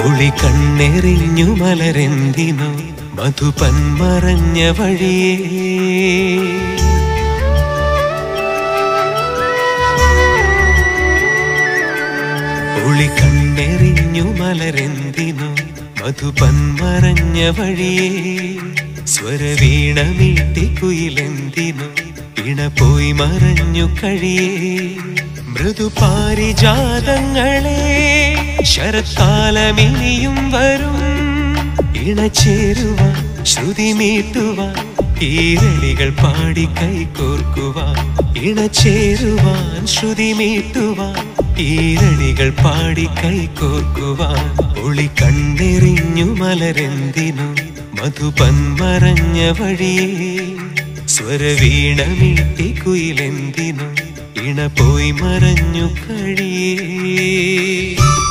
ഒളി കണ്ണെറിഞ്ഞു മലരെന്തിനോ മധുപൻ മറഞ്ഞ വഴിയേ ഒളി കണ്ണെറിഞ്ഞു മലരെന്തിനോ മധുപൻ മറഞ്ഞ വഴിയേ സ്വരവീണ മീട്ടിക്കുയിലെന്തിനോ ഇണ പോയി മറഞ്ഞു കഴിയേ മൃദുപാരിജാതങ്ങളെ ശരത്കാലമിനിയും വരും ഇണചേരുവാൻ ശ്രുതി മീട്ടുവാൻ ഈരളികൾ പാടി കൈകോർക്കുവാൻ ഇണചേരുവാൻ ശ്രുതി മീട്ടുവാൻ ഈരളികൾ പാടി കൈകോർക്കുവാൻ ഒളി കണ്ണെറിഞ്ഞു മലരെന്തിനു മധുപൻ മറഞ്ഞ വഴിയേ സ്വരവീണ മീട്ടി കുയിലെന്തിനു ഇണ പോയി മറഞ്ഞു കഴിയേ